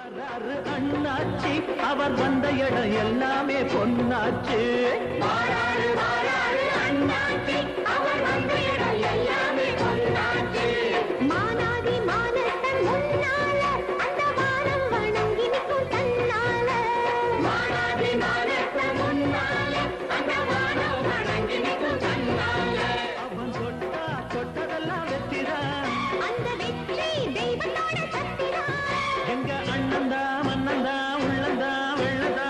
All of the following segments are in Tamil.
வராரு அண்ணாச்சி அவர் வந்த இடம் எல்லாமே பொன்னாச்சு மானாதி மானத்தன் முன்னால அந்த வானம் வணங்கி நிற்கும் தன்னால மானாதி மானத்தன் முன்னால அந்த வானம் வணங்கி நிற்கும் தன்னால அவன் தொட்டா தொட்டதெல்லாம் வெற்றிதான் அந்த வெற்றி தெய்வத்தோட சக்திதான் எங்க அண்ணந்தா மன்னந்தா உள்ளந்தா வெள்ளதா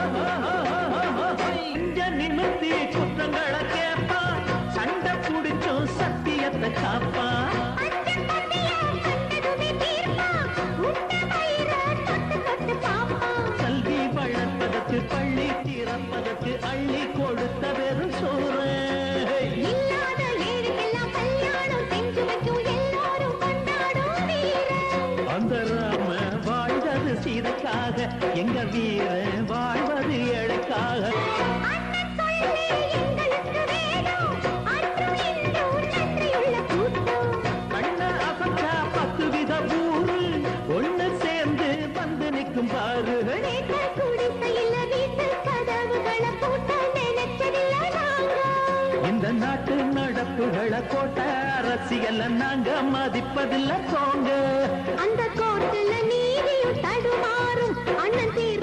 இங்க நிமித்தி குற்றங்களை கேப்பா சண்டை புடிச்சும் சத்தியத்தை காப்பா அஞ்சல் பந்திய கண்டதுமே தீர்ப்பா உண்ட வயிற தொட்டு தொட்டு பாப்பா கல்வி வளர்ப்பதற்கு பள்ளி திறப்பதற்கு அள்ளி கொடுத்த வெறும் சோறு இல்லாத ஏழுக்கெல்லாம் கல்யாணம் செஞ்சு வைக்கும் எல்லாரும் கொண்டாடும் வீரன் அந்த ராம வாழ்வது சீதைக்காக எங்க வீர வாழ்வது ஏழைக்காக அண்ணன் சொல்லே எங்களுக்கு வேணும் அன்றும் இன்றும் நன்றியுள்ள கூட்டம் கண்ண அசச்சா பத்து வித ஊரு ஒண்ணு சேர்ந்து வந்து நிற்கும் பாரு நேற்று குடிசையில் வீட்டு கதவுகளை பூட்ட நினைச்சதில்ல நாங்க இந்த நாட்டு நடப்புகளை கோட்ட அரசியல்ல நாங்க மதிப்பதில்ல போங்க அந்த கோர்ட்டுல நீதியும் தடுமாறும் அண்ணன் தீ